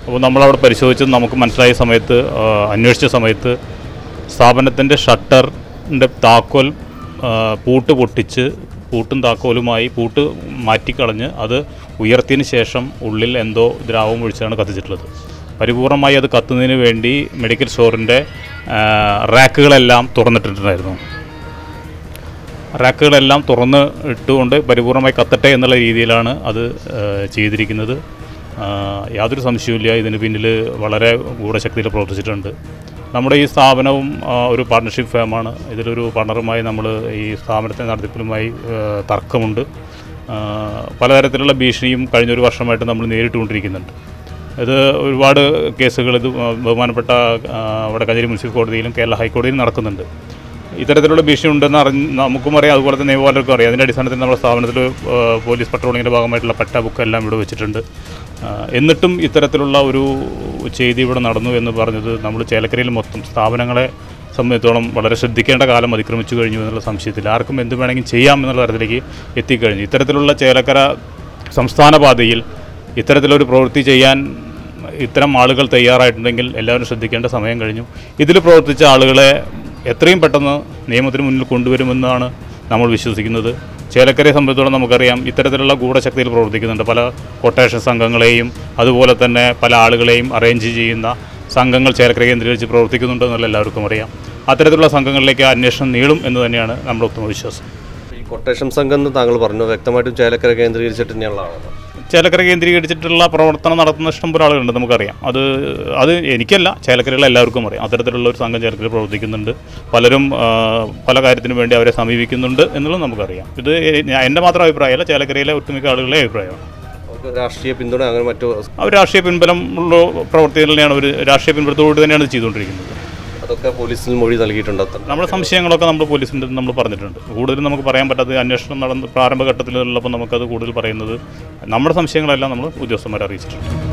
അപ്പോൾ നമ്മളവിടെ പരിശോധിച്ചത് നമുക്ക് മനസ്സിലായ സമയത്ത് ആ, അന്വേഷിച്ച സമയത്ത് സ്ഥാപനത്തിൻ്റെ ഷട്ടറിൻ്റെ താക്കോൽ ആ, പൂട്ട് പൊട്ടിച്ച് പൂട്ടും താക്കോലുമായി പൂട്ട് മാറ്റിക്കളഞ്ഞ് അത് ഉയർത്തിയതിന് ശേഷം ഉള്ളിൽ എന്തോ ദ്രാവകം ഒഴിച്ചാണ് കത്തിച്ചിട്ടുള്ളത് പരിപൂർണമായി അത് കത്തുന്നതിന് വേണ്ടി മെഡിക്കൽ സ്റ്റോറിൻ്റെ ആ, റാക്കുകളെല്ലാം തുറന്നിട്ടിട്ടുണ്ടായിരുന്നു റാക്കുകളെല്ലാം തുറന്ന് ഇട്ടുകൊണ്ട് പരിപൂർണമായി കത്തട്ടെ എന്നുള്ള രീതിയിലാണ് അത് ആ, ചെയ്തിരിക്കുന്നത് ആ, യാതൊരു സംശയവുമില്ല ഇതിന് പിന്നിൽ വളരെ ഗൂഢശക്തിയിൽ പ്രവർത്തിച്ചിട്ടുണ്ട് നമ്മുടെ ഈ സ്ഥാപനവും ആ, ഒരു പാർട്ണർഷിപ്പ് ഫേമാണ് ഇതിലൊരു പാർട്ണറുമായി നമ്മൾ ഈ സ്ഥാപനത്തെ നടത്തിപ്പിലുമായി ആ, തർക്കമുണ്ട് ആ, പലതരത്തിലുള്ള ഭീഷണിയും കഴിഞ്ഞൊരു വർഷമായിട്ട് നമ്മൾ നേരിട്ടുകൊണ്ടിരിക്കുന്നുണ്ട് ഇത് ഒരുപാട് കേസുകൾ ഇത് ബഹുമാനപ്പെട്ട ആ, വടക്കാഞ്ചേരി മുനിസിപ്പൽ കോടതിയിലും കേരള ഹൈക്കോടതിയിലും നടക്കുന്നുണ്ട് ഇത്തരത്തിലുള്ള ഭീഷണി ഉണ്ടെന്ന് അറിഞ്ഞ് നമുക്കും അറിയാം അതുപോലെ തന്നെ നിയമപാലകർക്കും അറിയാം അതിൻ്റെ അടിസ്ഥാനത്തിൽ നമ്മുടെ സ്ഥാപനത്തിൽ ആ, പോലീസ് പട്രോളിങ്ങിൻ്റെ ഭാഗമായിട്ടുള്ള പട്ട ബുക്ക് എല്ലാം ഇവിടെ വെച്ചിട്ടുണ്ട് ആ, എന്നിട്ടും ഇത്തരത്തിലുള്ള ഒരു ചെയ്തി ഇവിടെ നടന്നു എന്ന് പറഞ്ഞത് നമ്മൾ ചേലക്കരയിൽ മൊത്തം സ്ഥാപനങ്ങളെ സംബന്ധിച്ചോളം വളരെ ശ്രദ്ധിക്കേണ്ട കാലം അതിക്രമിച്ചു കഴിഞ്ഞു എന്നുള്ള സംശയത്തിൽ ആർക്കും എന്ത് വേണമെങ്കിലും ചെയ്യാം എന്നുള്ള തരത്തിലേക്ക് എത്തിക്കഴിഞ്ഞു ഇത്തരത്തിലുള്ള ചേലക്കര സംസ്ഥാന പാതയിൽ ഇത്തരത്തിലൊരു പ്രവൃത്തി ചെയ്യാൻ ഇത്തരം ആളുകൾ തയ്യാറായിട്ടുണ്ടെങ്കിൽ എല്ലാവരും ശ്രദ്ധിക്കേണ്ട സമയം കഴിഞ്ഞു ഇതിൽ പ്രവർത്തിച്ച ആളുകളെ എത്രയും പെട്ടെന്ന് നിയമത്തിന് മുന്നിൽ കൊണ്ടുവരുമെന്നാണ് നമ്മൾ വിശ്വസിക്കുന്നത് ചേലക്കരയെ സംബന്ധിച്ചിടത്തോളം നമുക്കറിയാം ഇത്തരത്തിലുള്ള ഗൂഢശക്തിയിൽ പ്രവർത്തിക്കുന്നുണ്ട് പല കൊട്ടേഷൻ സംഘങ്ങളെയും അതുപോലെ തന്നെ പല ആളുകളെയും അറേഞ്ച് ചെയ്യുന്ന സംഘങ്ങൾ ചേലക്കര കേന്ദ്രീകരിച്ച് പ്രവർത്തിക്കുന്നുണ്ട് എന്നുള്ള എല്ലാവർക്കും അറിയാം അത്തരത്തിലുള്ള സംഘങ്ങളിലേക്ക് അന്വേഷണം നീളും എന്ന് തന്നെയാണ് നമ്മുടെ ഉത്തമ വിശ്വാസം ഈ കൊട്ടേഷൻ സംഘം എന്ന് താങ്കൾ പറഞ്ഞു വ്യക്തമായിട്ടും ചേലക്കര കേന്ദ്രീകരിച്ചിട്ട് തന്നെയുള്ള ആളാണ് ചേലക്കര കേന്ദ്രീകരിച്ചിട്ടുള്ള പ്രവർത്തനം നടത്തുന്ന ഇഷ്ടംപോലെ ആളുകളുണ്ട് നമുക്കറിയാം അത് അത് എനിക്കല്ല ചേലക്കരയിലെ എല്ലാവർക്കും അറിയാം അത്തരത്തിലുള്ള ഒരു സംഘം ചേലക്കരയിൽ പ്രവർത്തിക്കുന്നുണ്ട് പലരും ആ, പല കാര്യത്തിനു വേണ്ടി അവരെ സമീപിക്കുന്നുണ്ട് എന്നുള്ളത് നമുക്കറിയാം ഇത് ഞാൻ- എൻ്റെ മാത്രം അഭിപ്രായമല്ല ചേലക്കരയിലെ ഒട്ടുമിക്ക ആളുകളുടെ അഭിപ്രായമാണ് അവർക്ക് രാഷ്ട്രീയ പിന്തുണ അങ്ങനെ മറ്റു അവർ രാഷ്ട്രീയ പിൻബലം ഉള്ള പ്രവർത്തികൾ തന്നെയാണ് അവർ രാഷ്ട്രീയ പിൻബലത്തോട് തന്നെയാണ് ഇത് ചെയ്തുകൊണ്ടിരിക്കുന്നത് അതൊക്കെ പോലീസിൽ മൊഴി നൽകിയിട്ടുണ്ട് അത്ര നമ്മുടെ സംശയങ്ങളൊക്കെ നമ്മൾ പോലീസിൻ്റെ നമ്മൾ പറഞ്ഞിട്ടുണ്ട് കൂടുതലും നമുക്ക് പറയാൻ പറ്റാത്ത അന്വേഷണം നടന്ന് പ്രാരംഭഘട്ടത്തിലുള്ളപ്പോൾ നമുക്കത് കൂടുതൽ പറയുന്നത് നമ്മുടെ സംശയങ്ങളെല്ലാം നമ്മൾ ഉദ്യോഗസ്ഥന്മാരെ അറിയിച്ചിട്ടുണ്ട്